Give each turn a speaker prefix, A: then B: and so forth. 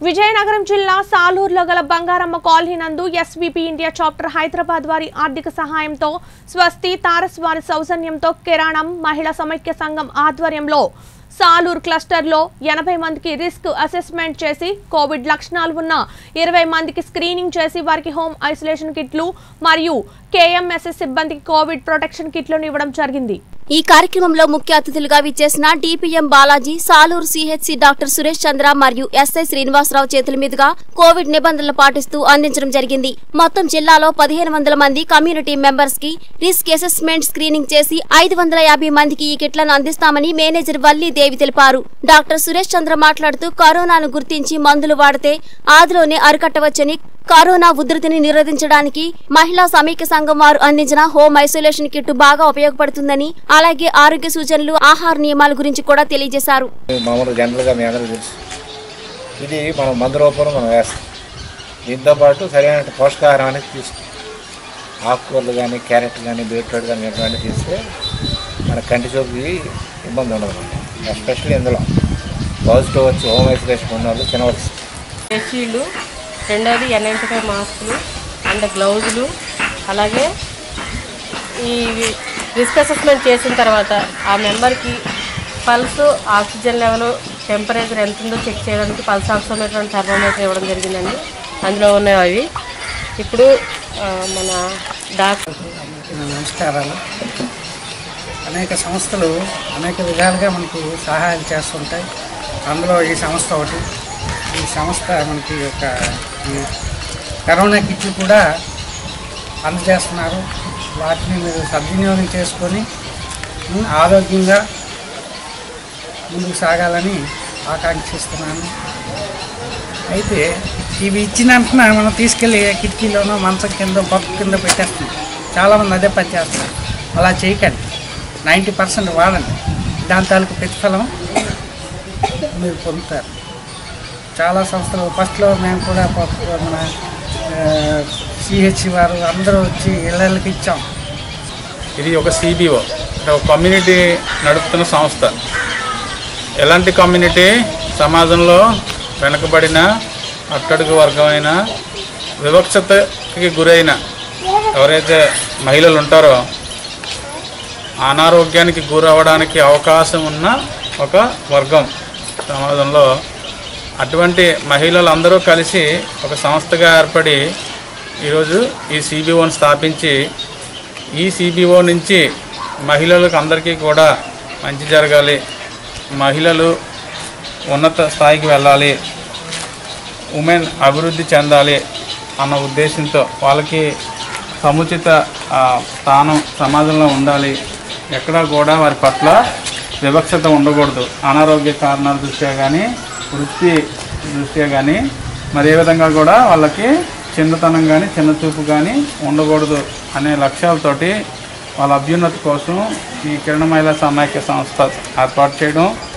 A: విజయనగరం జిల్లా సాలూరులో గల బంగారమ్మ కాలనీ నందు ఎస్వీపీ ఇండియా చాప్టర్ హైదరాబాద్ వారి ఆర్థిక సహాయంతో స్వస్తి తారస్ వారి సౌజన్యంతో కిరాణం మహిళా సమైక్య సంఘం ఆధ్వర్యంలో సాలూరు క్లస్టర్లో ఎనభై మందికి రిస్క్ అసెస్మెంట్ చేసి కోవిడ్ లక్షణాలు ఉన్న ఇరవై మందికి స్క్రీనింగ్ చేసి వారికి హోమ్ ఐసోలేషన్ కిట్లు మరియు కేఎంఎస్ఎస్ సిబ్బందికి కోవిడ్ ప్రొటెక్షన్ కిట్లను ఇవ్వడం జరిగింది
B: ఈ కార్యక్రమంలో ముఖ్య అతిథులుగా విచ్చేసిన DPM Balaji Saluru CHC doctor Suresh Chandra మరియు ఎస్ఐ శ్రీనివాసరావు చేతుల మీదుగా కోవిడ్ నిబంధనలు పాటిస్తూ అందించడం జరిగింది మొత్తం జిల్లాలో పదిహేను వందల మంది కమ్యూనిటీ మెంబర్స్ కి రిస్క్ అసెస్మెంట్ స్క్రీనింగ్ చేసి ఐదు వందల యాభై మందికి ఈ కిట్లను అందిస్తామని మేనేజర్ వల్లి దేవి తెలిపారు డాక్టర్ సురేష్ చంద్ర మాట్లాడుతూ కరోనాను గుర్తించి మందులు వాడితే ఆదిలోనే అరికట్టవచ్చని కరోనా ఉధృతిని నిరోధించడానికి మహిళా సమైక్య సంఘం వారు అందించిన హోమ్ ఐసోలేషన్ కిట్ బాగా ఉపయోగపడుతుందని అలాగే ఆరోగ్య సూచనలు ఆహార నియమాల గురించి కూడా తెలియజేశారు
C: మామూలుగా జనరల్గా మీ అందరికీ తెలుసు ఇది మనం మందు రూపంలో మనం వేస్తాం దీంతోపాటు సరైన పోషకాహారం అనేది తీసుకుంటాం ఆకుకూరలు కానీ క్యారెట్ కానీ బీట్రూట్ కానీ ఇటువంటి తీస్తే మన కంటి చూపుకి ఇబ్బంది ఉండదు ఎస్పెషల్లీ ఇందులో పాజిటివ్ వచ్చి హోమ్ ఐసోలేషన్ ఉన్న వాళ్ళు తినవచ్చు
D: ఫేషీల్డ్ రెండోది ఎన్ నైంటీ ఫైవ్ మాస్కులు అండ్ గ్లౌజులు అలాగే ఈ రిస్క్ అసెస్మెంట్ చేసిన తర్వాత ఆ మెంబర్కి పల్స్ ఆక్సిజన్ లెవెల్ టెంపరేచర్ ఎంత ఉందో చెక్ చేయడానికి పల్స్ ఆక్సిమీటర్ అండ్ థర్మోమీటర్ ఇవ్వడం జరిగిందండి అందులో ఉన్నాయి అవి ఇప్పుడు ఆ, మన డాక్టర్
E: నమస్కారాలు అనేక సంస్థలు అనేక విధాలుగా మనకు సహాయం చేస్తుంటాయి అందులో ఈ సంస్థ ఒకటి ఈ సంస్థ మనకి ఒక ఈ కరోనా కిట్లు కూడా అందజేస్తున్నారు వాటిని మీరు సద్వినియోగం చేసుకొని ఉమ్, ఆరోగ్యంగా ముందుకు సాగాలని ఆకాంక్షిస్తున్నాను అయితే ఇవి ఇచ్చిన వెంటనే మనం తీసుకెళ్ళి కిటికీలోనో మంచం కింద పప్పు కింద పెట్టేస్తున్నాం చాలామంది అదే పని చేస్తారు అలా చేయకండి నైంటీ పర్సెంట్ వాడండి దాని తాలూకు ప్రతిఫలం మీరు పొందుతారు చాలా సంస్థలు ఫస్ట్లో మేము కూడా పప్పు మన సిహెచ్ వారు అందరూ వచ్చి ఇళ్ళకి ఇచ్చాం
F: ఇది ఒక సిబిఓ అంటే ఒక కమ్యూనిటీ నడుపుతున్న సంస్థ ఎలాంటి కమ్యూనిటీ సమాజంలో వెనుకబడిన అట్టడుగు వర్గమైన వివక్షతకి గురైన ఎవరైతే మహిళలు ఉంటారో అనారోగ్యానికి గురవడానికి అవకాశం ఉన్న ఒక వర్గం సమాజంలో అటువంటి మహిళలందరూ కలిసి ఒక సంస్థగా ఏర్పడి ఈరోజు ఈ సిబిఓని స్థాపించి ఈ సిబిఓ నుంచి మహిళలకు అందరికీ కూడా మంచి జరగాలి మహిళలు ఉన్నత స్థాయికి వెళ్ళాలి ఉమెన్ అభివృద్ధి చెందాలి అన్న ఉద్దేశంతో వాళ్ళకి సముచిత ఆ, స్థానం సమాజంలో ఉండాలి ఎక్కడా కూడా వారి పట్ల వివక్షత ఉండకూడదు అనారోగ్య కారణాల దృష్ట్యా కానీ వృత్తి దృష్ట్యా కానీ మరి ఏ విధంగా కూడా వాళ్ళకి చిన్నతనం కానీ చిన్న చూపు కానీ ఉండకూడదు అనే లక్ష్యాలతోటి వాళ్ళ అభ్యున్నతి కోసం ఈ కిరణ మహిళా సమాఖ్య సంస్థ ఏర్పాటు చేయడం